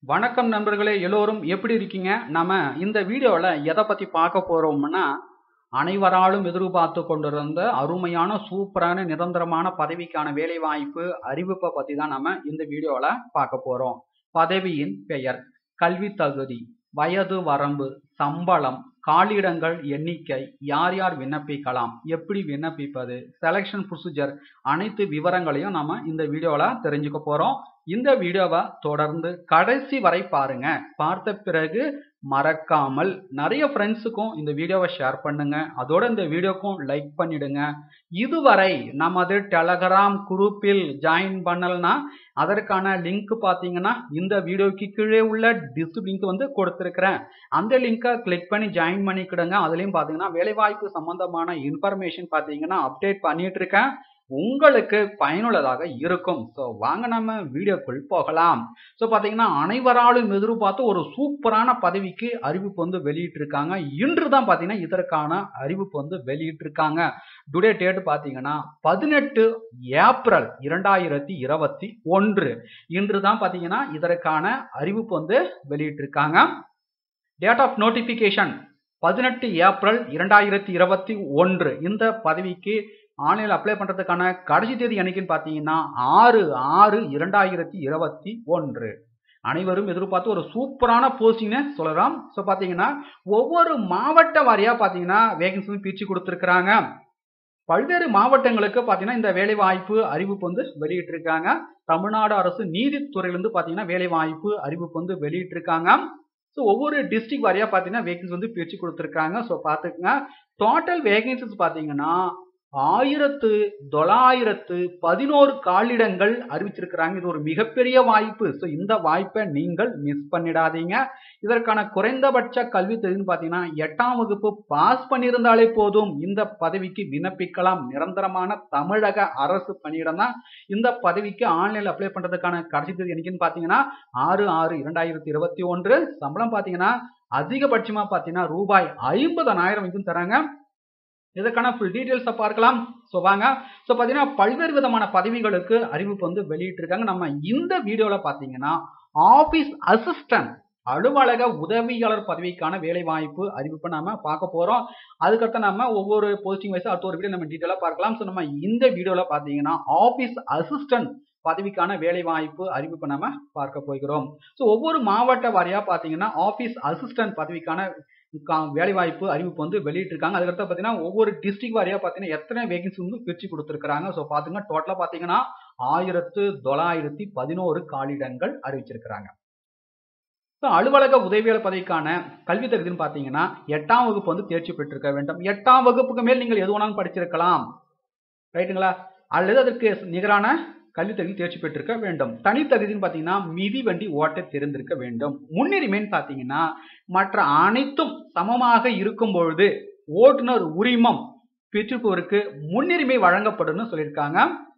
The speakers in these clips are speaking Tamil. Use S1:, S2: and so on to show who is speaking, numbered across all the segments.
S1: வணக்கம் நண்பர்களே எல்லோரும் எப்படி இருக்கீங்க நம்ம இந்த வீடியோவில் எதை பற்றி பார்க்க போகிறோம்னா அனைவராலும் எதிர்பார்த்து கொண்டிருந்த அருமையான சூப்பரான நிரந்தரமான பதவிக்கான வேலைவாய்ப்பு அறிவிப்பை பற்றி தான் நம்ம இந்த வீடியோவில் பார்க்க போகிறோம் பதவியின் பெயர் கல்வி தகுதி வயது வரம்பு சம்பளம் காலியிடங்கள் எண்ணிக்கை யார் யார் விண்ணப்பிக்கலாம் எப்படி விண்ணப்பிப்பது செலெக்ஷன் ப்ரொசீஜர் அனைத்து விவரங்களையும் நம்ம இந்த வீடியோவில் தெரிஞ்சுக்க போகிறோம் இந்த வீடியோவை தொடர்ந்து கடைசி வரை பாருங்க பார்த்த பிறகு மறக்காமல் நிறைய ஃப்ரெண்ட்ஸுக்கும் இந்த வீடியோவை ஷேர் பண்ணுங்க அதோட இந்த வீடியோக்கும் லைக் பண்ணிடுங்க இதுவரை நமது டெலகிராம் குரூப்பில் ஜாயின் பண்ணலனா அதற்கான லிங்க் பார்த்தீங்கன்னா இந்த வீடியோக்கு கீழே உள்ள டிஸ்க் லிங்க் வந்து கொடுத்துருக்கிறேன் அந்த லிங்கை கிளிக் பண்ணி ஜாயின் பண்ணிக்கிடுங்க அதுலேயும் பார்த்தீங்கன்னா வேலைவாய்ப்பு சம்பந்தமான இன்ஃபர்மேஷன் பார்த்தீங்கன்னா அப்டேட் பண்ணிட்டு இருக்கேன் உங்களுக்கு பயனுள்ளதாக இருக்கும் ஸோ வாங்க நம்ம வீடியோக்குள் போகலாம் ஸோ பார்த்தீங்கன்னா அனைவராலும் எதிர்பார்த்து ஒரு சூப்பரான பதவிக்கு அறிவிப்பு வந்து வெளியிட்டிருக்காங்க இன்று தான் பார்த்தீங்கன்னா இதற்கான அறிவிப்பு வந்து வெளியிட்டிருக்காங்க டுடே டேட் பார்த்தீங்கன்னா பதினெட்டு ஏப்ரல் இரண்டாயிரத்தி இருபத்தி ஒன்று இன்று தான் பார்த்தீங்கன்னா இதற்கான அறிவிப்பு வந்து வெளியிட்டிருக்காங்க டேட் ஆஃப் நோட்டிஃபிகேஷன் பதினெட்டு ஏப்ரல் இரண்டாயிரத்தி இருபத்தி ஒன்று இந்த பதவிக்கு ஆன்லைனில் அப்ளை பண்ணுறதுக்கான கடைசி தேதி என்னைக்குன்னு பார்த்தீங்கன்னா ஆறு ஆறு இரண்டாயிரத்தி இருபத்தி ஒன்று அனைவரும் எதிர்பார்த்து ஒரு சூப்பரான போஸ்டிங்னு சொல்லலாம் ஸோ பார்த்தீங்கன்னா ஒவ்வொரு மாவட்ட வாரியாக பார்த்தீங்கன்னா வேகன்சி பிரித்து கொடுத்துருக்குறாங்க பல்வேறு மாவட்டங்களுக்கு பார்த்தீங்கன்னா இந்த வேலைவாய்ப்பு அறிவிப்பு வந்து வெளியிட்டிருக்காங்க தமிழ்நாடு அரசு நீதித்துறையிலேருந்து பார்த்தீங்கன்னா வேலைவாய்ப்பு அறிவிப்பு வந்து வெளியிட்டிருக்காங்க ஸோ ஒவ்வொரு டிஸ்ட்ரிக்ட் வாரியாக பார்த்தீங்கன்னா வேகன்சி வந்து பிரித்து கொடுத்துருக்காங்க ஸோ பார்த்துக்குங்க டோட்டல் வேகன்சிஸ் பார்த்தீங்கன்னா ஆயிரத்து தொள்ளாயிரத்து பதினோரு காலிடங்கள் அறிவிச்சிருக்கிறாங்க இது ஒரு மிகப்பெரிய வாய்ப்பு ஸோ இந்த வாய்ப்பை நீங்கள் மிஸ் பண்ணிடாதீங்க இதற்கான குறைந்தபட்ச கல்வி தகுதின்னு பார்த்தீங்கன்னா எட்டாம் வகுப்பு பாஸ் பண்ணியிருந்தாலே போதும் இந்த பதவிக்கு விண்ணப்பிக்கலாம் நிரந்தரமான தமிழக அரசு பணியிடம் தான் இந்த பதவிக்கு ஆன்லைனில் அப்ளை பண்ணுறதுக்கான கடைசி தேதி என்னைக்குன்னு பார்த்தீங்கன்னா ஆறு ஆறு இரண்டாயிரத்தி இருபத்தி ஒன்று சம்பளம் பார்த்தீங்கன்னா அதிகபட்சமாக பார்த்தீங்கன்னா ரூபாய் ஐம்பதனாயிரம் வரைக்கும் தராங்க இதற்கான ஃபுல் டீட்டெயில்ஸை பார்க்கலாம் ஸோ வாங்க ஸோ பார்த்தீங்கன்னா பல்வேறு விதமான பதவிகளுக்கு அறிவிப்பு வந்து வெளியிட்டிருக்காங்க நம்ம இந்த வீடியோவில் பார்த்தீங்கன்னா ஆஃபீஸ் அசிஸ்டன்ட் அலுவலக உதவியாளர் பதவிக்கான வேலை வாய்ப்பு அறிவிப்பை நம்ம பார்க்க போகிறோம் அதுக்கடுத்து நம்ம ஒவ்வொரு போஸ்டிங் வைஸ் அடுத்த ஒரு வீடியோ நம்ம டீட்டெயிலாக பார்க்கலாம் ஸோ நம்ம இந்த வீடியோவில் பார்த்தீங்கன்னா ஆஃபீஸ் அசிஸ்டன்ட் பதவிக்கான வேலை வாய்ப்பு அறிவிப்பை நம்ம பார்க்க போகிறோம் ஸோ ஒவ்வொரு மாவட்ட வாரியாக பார்த்தீங்கன்னா ஆஃபீஸ் அசிஸ்டன்ட் பதவிக்கான வேலைவாய்ப்பு அறிவிப்பு வந்து வெளியிட்டிருக்காங்க அதுக்கடுத்து பார்த்தீங்கன்னா ஒவ்வொரு டிஸ்ட்ரிக்ட் வாரியாக பார்த்தீங்கன்னா எத்தனை வேகன்சி வந்து பிரித்து கொடுத்துருக்காங்க ஸோ பார்த்துங்க டோட்டலாக பார்த்தீங்கன்னா ஆயிரத்து தொள்ளாயிரத்தி பதினோரு காலிடங்கள் அறிவிச்சிருக்கிறாங்க ஸோ அலுவலக உதவியாளர் பதவிக்கான கல்வி தகுதின்னு பார்த்தீங்கன்னா எட்டாம் வகுப்பு வந்து தேர்ச்சி பெற்றிருக்க வேண்டும் எட்டாம் வகுப்புக்கு மேல் நீங்கள் எது வேணாலும் படிச்சிருக்கலாம் ரைட்டுங்களா அல்லது அதற்கு நிகரான கல்வி தகுதி தேர்ச்சி பெற்றிருக்க வேண்டும் தனித்தகுதின்னு பார்த்தீங்கன்னா மிதி வண்டி ஓட்ட தெரிந்திருக்க வேண்டும் முன்னுரிமைன்னு பார்த்தீங்கன்னா மற்ற அனைத்தும் சமமாக இருக்கும் பொழுது ஓட்டுநர் உரிமம் பெற்றிருப்பவருக்கு முன்னுரிமை வழங்கப்படும் சொல்லியிருக்காங்க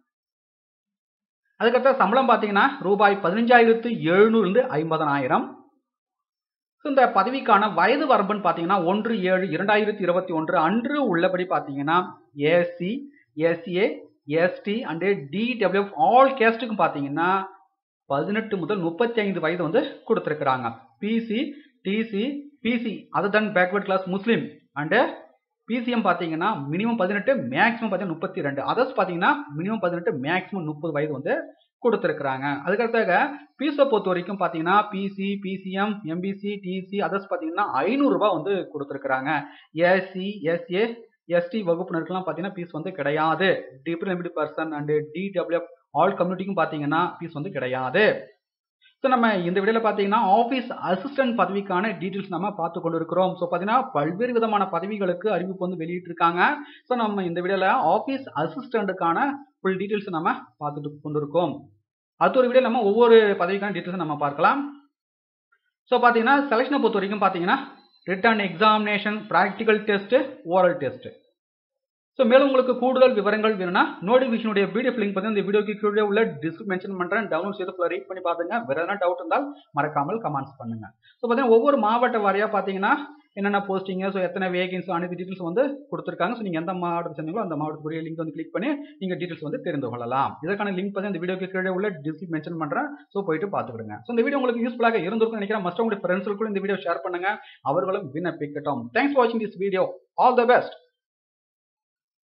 S1: அதுக்கடுத்த சம்பளம் பார்த்தீங்கன்னா ரூபாய் பதினஞ்சாயிரத்து எழுநூறுலேருந்து ஐம்பதனாயிரம் இந்த பதவிக்கான வயது வரம்புன்னு பார்த்தீங்கன்னா ஒன்று ஏழு இரண்டாயிரத்தி இருபத்தி ஒன்று அன்று உள்ளபடி பார்த்தீங்கன்னா SC SA ST and DWF all கேஸ்ட்டுக்கும் பார்த்தீங்கன்னா பதினெட்டு முதல் முப்பத்தி ஐந்து வயது வந்து கொடுத்துருக்குறாங்க BC DC BC other than backward class Muslim and BCM பார்த்தீங்கன்னா மினிமம் பதினெட்டு மேக்ஸிமம் பார்த்தீங்கன்னா முப்பத்தி ரெண்டு அதர்ஸ் பார்த்தீங்கன்னா மினிமம் பதினெட்டு மேக்ஸிமம் முப்பது வயது வந்து கொடுத்துருக்குறாங்க அதுக்கடுத்தாக பீஸை பொறுத்த வரைக்கும் பார்த்தீங்கன்னா BC BCM MBC DC others பார்த்தீங்கன்னா ஐநூறுரூபா வந்து கொடுத்துருக்குறாங்க ஏசி எஸ்ஏ எஸ்டி வகுப்பினருக்குலாம் பார்த்தீங்கன்னா ஃபீஸ் வந்து கிடையாது disabled person and DWF all கம்யூனிட்டிக்கும் பார்த்தீங்கன்னா ஃபீஸ் வந்து கிடையாது ஸோ நம்ம இந்த வீடியோவில் பார்த்தீங்கன்னா ஆஃபீஸ் அசிஸ்டன்ட் பதவிக்கான டீட்டெயில்ஸ் நம்ம பார்த்து கொண்டு இருக்கிறோம் ஸோ பார்த்தீங்கன்னா பல்வேறு விதமான பதவிகளுக்கு அறிவிப்பு வந்து வெளியிட்டிருக்காங்க ஸோ நம்ம இந்த வீடியோவில் ஆஃபீஸ் அசிஸ்டண்ட்டுக்கான ஃபுல் டீட்டெயில்ஸ் நம்ம பார்த்துட்டு கொண்டு இருக்கோம் அடுத்த ஒரு வீடியோ நம்ம ஒவ்வொரு பதவிக்கான டீட்டெயில்ஸ் நம்ம பார்க்கலாம் ஸோ பார்த்தீங்கன்னா செலெக்ஷனை பொறுத்த வரைக்கும் பார்த்தீங்கன்னா written examination practical test oral test so மேலும் உங்களுக்கு கூடுதல் விவரங்கள் வேணும்னா நோட்டிஃபிகேஷனுடைய பிடிஎஃப் லிங்க் வந்து இந்த வீடியோக்கு கீழே உள்ள டிஸ்கிரிப் மென்ஷன் பண்ணுறேன் டவுன்லோட் செய்து ஃபுல்லாக ரீட் பண்ணி பார்த்துங்க வேறு எதனா டவுட் இருந்தால் மறக்காமல் கமெண்ட்ஸ் பண்ணுங்க ஸோ பார்த்தீங்கன்னா ஒவ்வொரு மாவட்ட வாரியாக பார்த்தீங்கன்னா என்னென்ன போஸ்டிங்க ஸோ எத்தனை வேகன்ஸ் அனைத்து டீட்டெயில்ஸ் வந்து கொடுத்துருக்காங்க ஸோ நீங்கள் எந்த மாவட்டத்தில் சேர்ந்தீங்களோ அந்த மாவட்டத்துக்குரிய லிங்க் வந்து கிளிக் பண்ணி நீங்கள் டீட்டெயில்ஸ் வந்து தெரிந்து கொள்ளலாம் இதற்கான லிங்க் வந்து இந்த வீடியோக்கு கீழே உள்ள டிஸ்கிரிப் மென்ஷன் பண்ணுறேன் ஸோ போயிட்டு பார்த்துக்கிடுங்க ஸோ இந்த வீடியோ உங்களுக்கு யூஸ்ஃபுல்லாக இருந்திருக்கும் நினைக்கிறேன் மஸ்ட் உங்களுடைய ஃப்ரெண்ட்ஸுக்கும் இந்த வீடியோ ஷேர் பண்ணுங்க அவர்களும் விண்ணப்பிக்கட்டும் தேங்க்ஸ் ஃபார் வாட்சிங் this video all the best